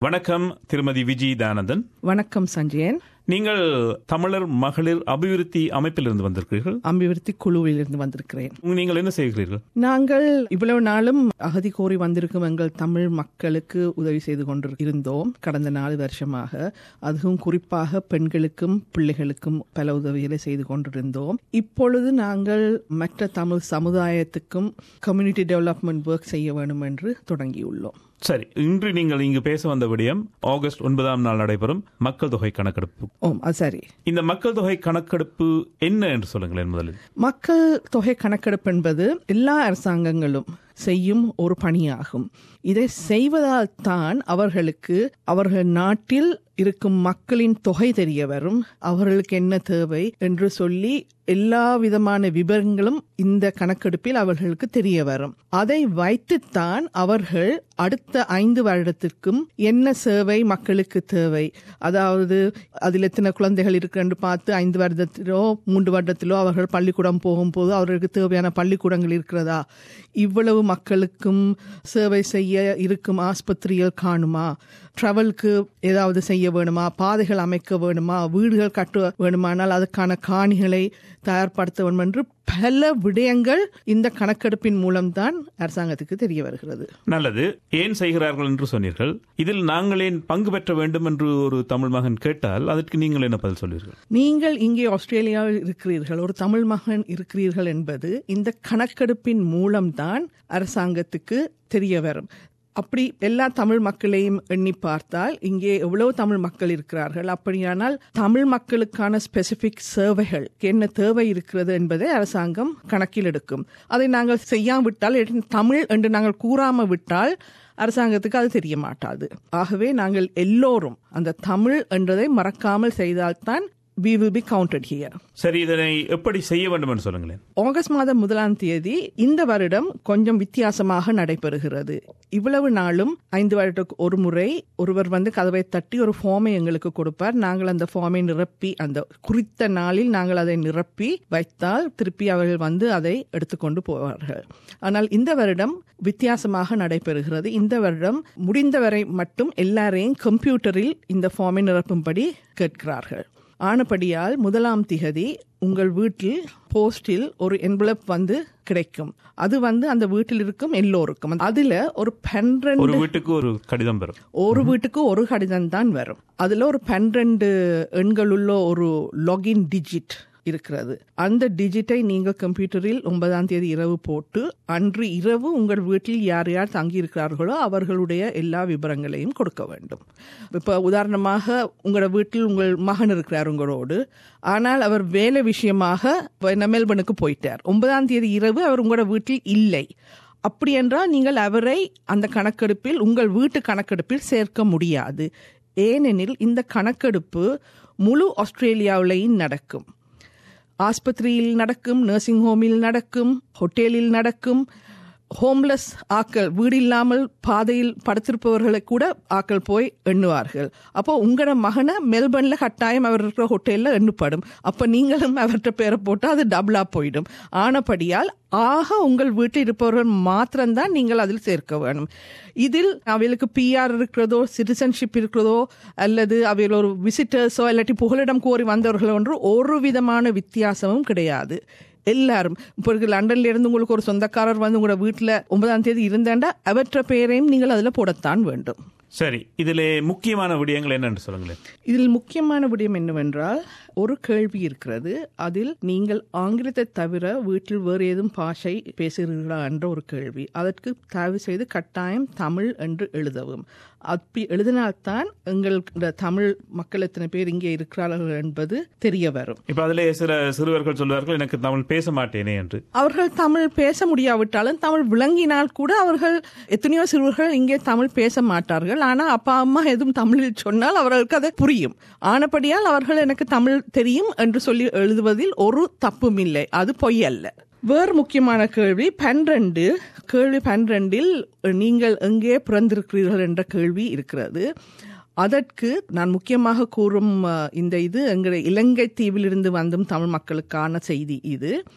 வணக்கம் திருமதி விஜி தானந்தன் வணக்கம் சஞ்சயன் நீங்கள் தமிழர் மகளிர் அபிவிருத்தி அமைப்பிலிருந்து வந்திருக்கிறீர்கள் அபிவிருத்தி குழுவிலிருந்து வந்திருக்கிறேன் நீங்கள் என்ன செய்கிறீர்கள் நாங்கள் இவ்வளவு நாளும் அகதி கோரி வந்திருக்கும் எங்கள் தமிழ் மக்களுக்கு உதவி செய்து கொண்டிருந்தோம் கடந்த நாலு வருஷமாக அதுவும் குறிப்பாக பெண்களுக்கும் பிள்ளைகளுக்கும் பல உதவிகளை செய்து கொண்டிருந்தோம் இப்பொழுது நாங்கள் மற்ற தமிழ் சமுதாயத்துக்கும் கம்யூனிட்டி டெவலப்மெண்ட் ஒர்க் செய்ய வேண்டும் என்று தொடங்கியுள்ளோம் சரி இன்று நீங்கள் இங்கு பேச வந்த விடயம் ஆகஸ்ட் ஒன்பதாம் நாள் நடைபெறும் மக்கள் தொகை கணக்கெடுப்பு ஓம் அது சரி இந்த மக்கள் தொகை கணக்கெடுப்பு என்ன என்று சொல்லுங்களேன் முதலில் மக்கள் தொகை கணக்கெடுப்பு என்பது எல்லா அரசாங்கங்களும் செய்யும் ஒரு பணியாகும் இதை செய்வதால் தான் அவர்களுக்கு அவர்கள் நாட்டில் இருக்கும் மக்களின் தொகை தெரிய வரும் அவர்களுக்கு என்ன தேவை என்று சொல்லி எல்லா விதமான விவரங்களும் இந்த கணக்கெடுப்பில் அவர்களுக்கு தெரிய வரும் அதை வைத்துத்தான் அவர்கள் அடுத்த ஐந்து வருடத்திற்கும் என்ன சேவை மக்களுக்கு தேவை அதாவது அதில் எத்தனை குழந்தைகள் இருக்குன்னு பார்த்து ஐந்து வருடத்திலோ மூன்று வருடத்திலோ அவர்கள் பள்ளிக்கூடம் போகும்போது அவர்களுக்கு தேவையான பள்ளிக்கூடங்கள் இருக்கிறதா இவ்வளவு மக்களுக்கும் சேவை செய்ய இருக்கும் ஆஸ்பத்திரிகள் காணுமா ட்ராவலுக்கு ஏதாவது செய்ய வேணுமா பாதைகள் அமைக்க வேணுமா வீடுகள் கட்ட வேணுமானால் அதுக்கான காணிகளை தயார்படுத்த வேண்டும் என்று பல விடயங்கள் இந்த கணக்கெடுப்பின் மூலம்தான் அரசாங்கத்துக்கு தெரிய வருகிறது நல்லது ஏன் செய்கிறார்கள் என்று சொன்னீர்கள் இதில் நாங்கள் ஏன் பங்கு பெற்ற வேண்டும் என்று ஒரு தமிழ் மகன் கேட்டால் அதற்கு நீங்கள் என்ன பதில் சொல்வீர்கள் நீங்கள் இங்கே ஆஸ்திரேலியாவில் இருக்கிறீர்கள் ஒரு தமிழ் மகன் இருக்கிறீர்கள் என்பது இந்த கணக்கெடுப்பின் மூலம்தான் அரசாங்கத்துக்கு தெரிய வரும் அப்படி எல்லா தமிழ் மக்களையும் எண்ணி பார்த்தால் இங்கே எவ்வளவு தமிழ் மக்கள் இருக்கிறார்கள் அப்படியானால் தமிழ் மக்களுக்கான ஸ்பெசிபிக் சேவைகள் என்ன தேவை இருக்கிறது என்பதை அரசாங்கம் கணக்கில் எடுக்கும் அதை நாங்கள் செய்யாவிட்டால் தமிழ் என்று நாங்கள் கூறாம விட்டால் அரசாங்கத்துக்கு அது தெரிய மாட்டாது ஆகவே நாங்கள் எல்லோரும் அந்த தமிழ் என்றதை மறக்காமல் செய்தால்தான் we will be counted here. சரி இதனை எப்படி செய்ய வேண்டும் என்று சொல்லுங்களேன் ஆகஸ்ட் மாதம் முதலாம் தேதி இந்த வருடம் கொஞ்சம் வித்தியாசமாக நடைபெறுகிறது இவ்வளவு நாளும் ஐந்து வருடத்துக்கு ஒரு முறை ஒருவர் வந்து கதவை தட்டி ஒரு ஃபார்மை எங்களுக்கு கொடுப்பார் நாங்கள் அந்த ஃபார்மை நிரப்பி அந்த குறித்த நாளில் நாங்கள் அதை நிரப்பி வைத்தால் திருப்பி அவர்கள் வந்து அதை எடுத்துக்கொண்டு போவார்கள் ஆனால் இந்த வருடம் வித்தியாசமாக நடைபெறுகிறது இந்த வருடம் முடிந்தவரை மட்டும் எல்லாரையும் கம்ப்யூட்டரில் இந்த ஃபார்மை நிரப்பும்படி கேட்கிறார்கள் ஆனபடியால் முதலாம் திகதி உங்கள் வீட்டில் போஸ்டில் ஒரு என்வலப் வந்து கிடைக்கும் அது வந்து அந்த வீட்டில் இருக்கும் எல்லோருக்கும் அதுல ஒரு பன்னிரண்டு ஒரு வீட்டுக்கு ஒரு கடிதம் வரும் ஒரு வீட்டுக்கு ஒரு கடிதம் தான் வரும் அதுல ஒரு பன்னிரண்டு எண்களுள்ள ஒரு லாகின் டிஜிட் இருக்கிறது அந்த டிஜிட்டை நீங்கள் கம்ப்யூட்டரில் ஒன்பதாம் தேதி இரவு போட்டு அன்று இரவு உங்கள் வீட்டில் யார் யார் தங்கி இருக்கிறார்களோ அவர்களுடைய எல்லா விவரங்களையும் கொடுக்க வேண்டும் இப்போ உதாரணமாக உங்களோட வீட்டில் உங்கள் மகன் இருக்கிறார் உங்களோடு ஆனால் அவர் வேலை விஷயமாக மெல்பனுக்கு போயிட்டார் ஒன்பதாம் தேதி இரவு அவர் உங்களோட வீட்டில் இல்லை அப்படி என்றால் நீங்கள் அவரை அந்த கணக்கெடுப்பில் உங்கள் வீட்டு கணக்கெடுப்பில் சேர்க்க முடியாது ஏனெனில் இந்த கணக்கெடுப்பு முழு ஆஸ்திரேலியாவிலையும் நடக்கும் ஆஸ்பத்திரியில் நடக்கும் நர்சிங் ஹோமில் நடக்கும் ஹோட்டலில் நடக்கும் ஹோம்லெஸ் ஆக்கள் வீடு இல்லாமல் பாதையில் படுத்திருப்பவர்களை கூட ஆக்கள் போய் எண்ணுவார்கள் அப்போ உங்களோட மகனை மெல்பர்ன்ல கட்டாயம் அவர் இருக்கிற ஹோட்டலில் எண்ணுப்படும் அப்போ நீங்களும் அவர்கிட்ட பேரை போட்டு அது டபுளா போயிடும் ஆனபடியால் ஆக உங்கள் வீட்டில் இருப்பவர்கள் மாத்திரம்தான் நீங்கள் அதில் சேர்க்க வேணும் இதில் அவைகளுக்கு பிஆர் இருக்கிறதோ சிட்டிசன்ஷிப் இருக்கிறதோ அல்லது அவையில் ஒரு விசிட்டர்ஸோ இல்லாட்டி புகலிடம் கோரி வந்தவர்களோ என்று ஒரு விதமான வித்தியாசமும் கிடையாது எல்லாரும் இப்போ லண்டன்ல இருந்து உங்களுக்கு ஒரு சொந்தக்காரர் வந்து உங்களோட வீட்டில் ஒன்பதாம் தேதி இருந்தாண்டா அவற்ற பெயரையும் நீங்கள் அதில் போடத்தான் வேண்டும் சரி இதிலே முக்கியமான விடயங்கள் என்னன்னு சொல்லுங்களேன் இதில் முக்கியமான விடயம் என்னவென்றால் ஒரு கேள்வி இருக்கிறது அதில் நீங்கள் ஆங்கிலத்தை தவிர வீட்டில் வேறு ஏதும் பாஷை பேசுகிறீர்களா என்ற ஒரு கேள்வி அதற்கு தயவு செய்து கட்டாயம் தமிழ் என்று எழுதவும் அப்படி எழுதினால்தான் எங்கள் தமிழ் மக்கள் எத்தனை பேர் இங்கே இருக்கிறார்கள் என்பது தெரிய வரும் இப்ப அதிலே சில சிறுவர்கள் சொல்வார்கள் எனக்கு தமிழ் பேச மாட்டேனே என்று அவர்கள் தமிழ் பேச முடியாவிட்டாலும் தமிழ் விளங்கினால் கூட அவர்கள் எத்தனையோ சிறுவர்கள் இங்கே தமிழ் பேச மாட்டார்கள் ஆனால் அப்பா அம்மா எதுவும் தமிழில் சொன்னால் அவர்களுக்கு அது புரியும் ஆனபடியால் அவர்கள் எனக்கு தமிழ் தெரியும் என்று சொல்லி எழுதுவதில் ஒரு தப்பும் இல்லை அது பொய் அல்ல வேறு முக்கியமான கேள்வி பன்னிரண்டு கேள்வி பன்னிரண்டில் நீங்கள் எங்கே பிறந்திருக்கிறீர்கள் என்ற கேள்வி இருக்கிறது அதற்கு நான் முக்கியமாக கூறும் இந்த இது எங்கள் இலங்கை தீவிலிருந்து வந்தும் தமிழ் மக்களுக்கான செய்தி இது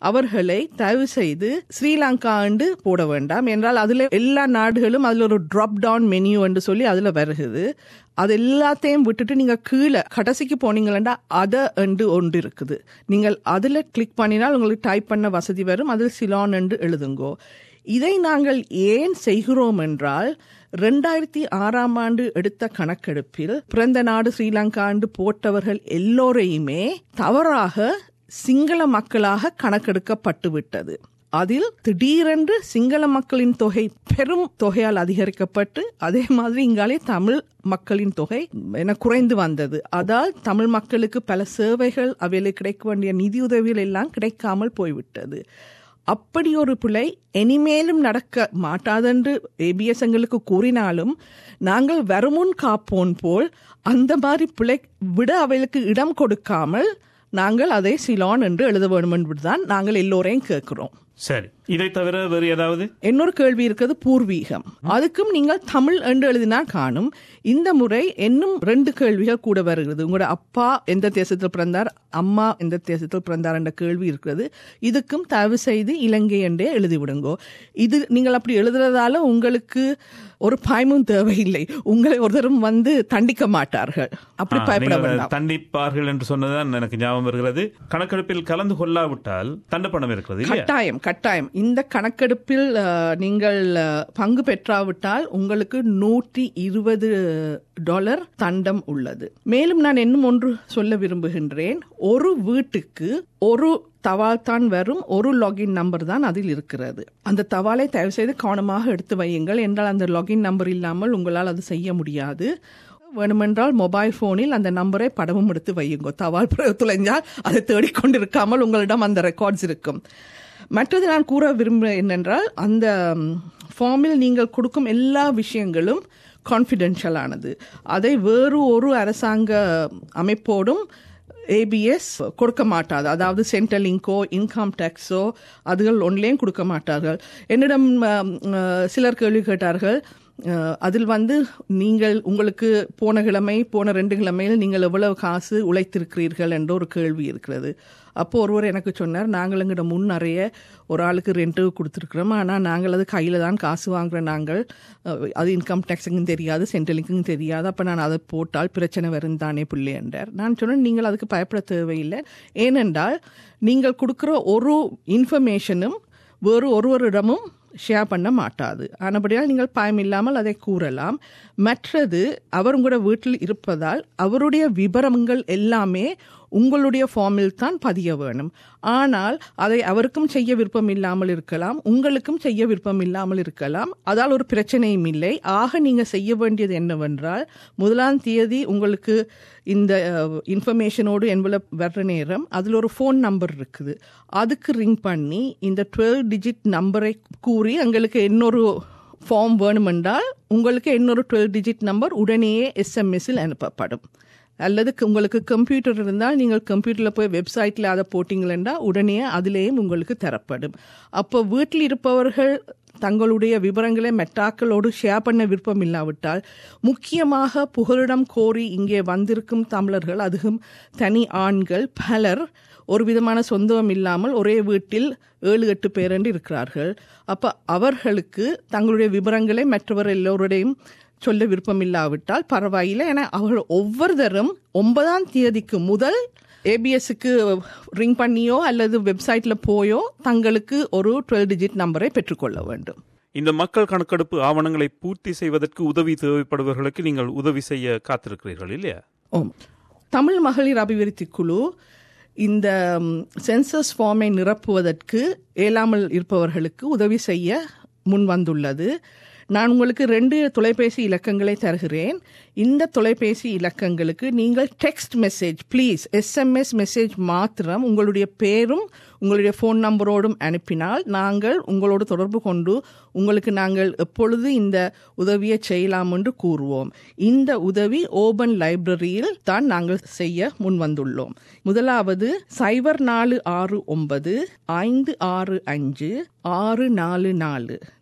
அவர்களை தயவு செய்து ஸ்ரீலங்கா என்று போட வேண்டாம் என்றால் அதுல எல்லா நாடுகளும் அதுல ஒரு டிராப் டவுன் மெனு என்று சொல்லி அதுல வருகுது அது எல்லாத்தையும் விட்டுட்டு நீங்க கீழே கடைசிக்கு போனீங்களா அத என்று ஒன்று இருக்குது நீங்கள் அதுல கிளிக் பண்ணினால் உங்களுக்கு டைப் பண்ண வசதி வரும் அதில் சிலான் என்று எழுதுங்கோ இதை நாங்கள் ஏன் செய்கிறோம் என்றால் ரெண்டாயிரத்தி ஆறாம் ஆண்டு எடுத்த கணக்கெடுப்பில் பிறந்த நாடு ஸ்ரீலங்கா என்று போட்டவர்கள் எல்லோரையுமே தவறாக சிங்கள மக்களாக கணக்கெடுக்கப்பட்டு விட்டது அதில் திடீரென்று சிங்கள மக்களின் தொகை பெரும் தொகையால் அதிகரிக்கப்பட்டு அதே மாதிரி இங்காலே தமிழ் மக்களின் தொகை என குறைந்து வந்தது அதால் தமிழ் மக்களுக்கு பல சேவைகள் அவையில் கிடைக்க வேண்டிய நிதியுதவிகள் எல்லாம் கிடைக்காமல் போய்விட்டது அப்படி ஒரு பிழை இனிமேலும் நடக்க மாட்டாதென்று ஏபிஎஸ் எங்களுக்கு கூறினாலும் நாங்கள் வருமுன் காப்போன் போல் அந்த மாதிரி பிழை விட அவைகளுக்கு இடம் கொடுக்காமல் நாங்கள் அதை சிலான் என்று எழுத வேண்டும் என்பதுதான் நாங்கள் எல்லோரையும் கேட்கிறோம் சரி இதை தவிர வேறு ஏதாவது இன்னொரு கேள்வி இருக்கிறது பூர்வீகம் அதுக்கும் நீங்கள் தமிழ் என்று எழுதினா காணும் இந்த முறை இன்னும் ரெண்டு கேள்விகள் கூட வருகிறது உங்களோட அப்பா எந்த தேசத்தில் பிறந்தார் அம்மா எந்த தேசத்தில் பிறந்தார் என்ற கேள்வி இருக்கிறது இதுக்கும் தயவு செய்து இலங்கை என்றே எழுதிவிடுங்கோ இது நீங்கள் அப்படி எழுதுறதால உங்களுக்கு ஒரு பயமும் தேவையில்லை உங்களை ஒருத்தரும் வந்து தண்டிக்க மாட்டார்கள் அப்படி ஆ, பயப்பட நீங்கள் வேண்டாம் தண்டிப்பார்கள் என்று சொன்னதுதான் எனக்கு ஞாபகம் வருகிறது கணக்கெடுப்பில் கலந்து கொள்ளாவிட்டால் தண்டப்பணம் இருக்கிறது இல்லையா கட்டாயம் கட்டாயம் இந்த கணக்கெடுப்பில் அஹ், நீங்கள் அஹ், பங்கு பெற்றாவிட்டால் உங்களுக்கு நூற்றி இருபது டாலர் தண்டம் உள்ளது மேலும் நான் இன்னும் ஒன்று சொல்ல விரும்புகின்றேன் ஒரு வீட்டுக்கு ஒரு தபால் தான் வரும் ஒரு லாகின் நம்பர் தான் அதில் இருக்கிறது அந்த தபாலை தயவு செய்து கவனமாக எடுத்து வையுங்கள் என்றால் அந்த லாகின் நம்பர் இல்லாமல் உங்களால் அது செய்ய முடியாது வேணுமென்றால் மொபைல் போனில் அந்த நம்பரை படமும் எடுத்து வையுங்க தபால் பிறகு துளைஞ்சால் அதை தேடிக்கொண்டிருக்காமல் உங்களிடம் அந்த ரெக்கார்ட்ஸ் இருக்கும் மற்றது நான் கூற விரும்புகிறேன் என்னென்றால் அந்த ஃபார்மில் நீங்கள் கொடுக்கும் எல்லா விஷயங்களும் கான்ஃபிடென்ஷியலானது அதை வேறு ஒரு அரசாங்க அமைப்போடும் ஏபிஎஸ் கொடுக்க மாட்டாது அதாவது சென்ட்ரல் லிங்கோ இன்கம் டேக்ஸோ அதுகள் ஒன்றிலையும் கொடுக்க மாட்டார்கள் என்னிடம் அஹ், அஹ், சிலர் கேள்வி கேட்டார்கள் அஹ், அதில் வந்து நீங்கள் உங்களுக்கு போன கிழமை போன ரெண்டு கிழமையில் நீங்கள் எவ்வளவு காசு உழைத்திருக்கிறீர்கள் என்ற ஒரு கேள்வி இருக்கிறது அப்போ ஒருவர் எனக்கு சொன்னார் நாங்கள் எங்கிட்ட முன் நிறைய ஒரு ஆளுக்கு ரெண்ட்டு கொடுத்துருக்குறோம் ஆனால் நாங்கள் அது கையில் தான் காசு வாங்குறோம் நாங்கள் அஹ், அது இன்கம் டேக்ஸுக்கும் தெரியாது சென்ட்ரலுக்கும் தெரியாது அப்போ நான் அதை போட்டால் பிரச்சனை வரும் தானே பிள்ளை என்றார் நான் சொன்னேன் நீங்கள் அதுக்கு பயப்பட தேவையில்லை ஏனென்றால் நீங்கள் கொடுக்குற ஒரு இன்ஃபர்மேஷனும் வேறு ஒருவரிடமும் ஷேர் பண்ண மாட்டாது ஆனபடியால் நீங்கள் பயம் இல்லாமல் அதை கூறலாம் மற்றது அவர் உங்களோட வீட்டில் இருப்பதால் அவருடைய விவரங்கள் எல்லாமே உங்களுடைய ஃபார்மில் தான் பதிய வேணும் ஆனால் அதை அவருக்கும் செய்ய விருப்பம் இல்லாமல் இருக்கலாம் உங்களுக்கும் செய்ய விருப்பம் இல்லாமல் இருக்கலாம் அதால் ஒரு பிரச்சனையும் இல்லை ஆக நீங்க செய்ய வேண்டியது என்னவென்றால் முதலாம் தேதி உங்களுக்கு இந்த இன்ஃபர்மேஷனோடு envelope வர்ற நேரம் அதில் ஒரு ஃபோன் நம்பர் இருக்குது அதுக்கு ரிங் பண்ணி இந்த டுவெல் டிஜிட் நம்பரை கூறி எங்களுக்கு இன்னொரு ஃபார்ம் வேணுமென்றால் உங்களுக்கு இன்னொரு டுவெல் டிஜிட் நம்பர் உடனேயே எஸ்எம்எஸ்ஸில் அனுப்பப்படும் அல்லது க- உங்களுக்கு கம்ப்யூட்டர் இருந்தால் நீங்கள் கம்ப்யூட்டரில் போய் வெப்சைட்டில் அதை போட்டிங்களா உடனே அதிலேயும் உங்களுக்கு தரப்படும் அப்போ வீட்டில் இருப்பவர்கள் தங்களுடைய விவரங்களை மெட்டாக்களோடு ஷேர் பண்ண விருப்பம் இல்லாவிட்டால் முக்கியமாக புகலிடம் கோரி இங்கே வந்திருக்கும் தமிழர்கள் அதுவும் தனி ஆண்கள் பலர் ஒரு விதமான சொந்தம் இல்லாமல் ஒரே வீட்டில் ஏழு எட்டு பேர் என்று இருக்கிறார்கள் அப்ப அவர்களுக்கு தங்களுடைய விவரங்களை மற்றவர் எல்லோருடையும் சொல்ல விருப்பம் இல்லாவிட்டால் பரவாயில்லை என அவர்கள் ஒவ்வொருத்தரும் ஒன்பதாம் தேதிக்கு முதல் ஏபிஎஸ்க்கு ரிங் பண்ணியோ அல்லது வெப்சைட்ல போயோ தங்களுக்கு ஒரு டுவெல் டிஜிட் நம்பரை பெற்றுக்கொள்ள வேண்டும் இந்த மக்கள் கணக்கெடுப்பு ஆவணங்களை பூர்த்தி செய்வதற்கு உதவி தேவைப்படுபவர்களுக்கு நீங்கள் உதவி செய்ய காத்திருக்கிறீர்கள் இல்லையா ஓம் தமிழ் மகளிர் அபிவிருத்தி குழு இந்த சென்சஸ் ஃபார்மை நிரப்புவதற்கு இயலாமல் இருப்பவர்களுக்கு உதவி செய்ய முன் வந்துள்ளது நான் உங்களுக்கு ரெண்டு தொலைபேசி இலக்கங்களை தருகிறேன் இந்த தொலைபேசி இலக்கங்களுக்கு நீங்கள் text message please SMS message மாத்திரம் உங்களுடைய பேரும் உங்களுடைய ஃபோன் நம்பரோடும் அனுப்பினால் நாங்கள் உங்களோடு தொடர்பு கொண்டு உங்களுக்கு நாங்கள் எப்பொழுது இந்த உதவியை செய்யலாம் என்று கூறுவோம் இந்த உதவி ஓபன் லைப்ரரியில் தான் நாங்கள் செய்ய முன் வந்துள்ளோம் முதலாவது சைபர் நாலு ஆறு ஒன்பது ஐந்து ஆறு அஞ்சு ஆறு நாலு நாலு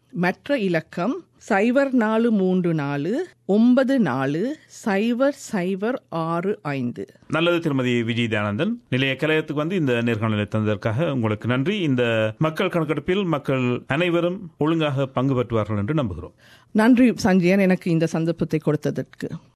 மற்ற இலக்கம் சைபர் நாலு மூன்று நாலு ஒன்பது நாலு சைபர் சைபர் ஆறு ஐந்து நல்லது திருமதி விஜய் தயானந்தன் நிலைய கலையத்துக்கு வந்து இந்த நேர்காணலை தந்ததற்காக உங்களுக்கு நன்றி இந்த மக்கள் கணக்கெடுப்பில் மக்கள் அனைவரும் ஒழுங்காக பங்கு பெற்றுவார்கள் என்று நம்புகிறோம் நன்றி சஞ்சயன் எனக்கு இந்த சந்தர்ப்பத்தை கொடுத்ததற்கு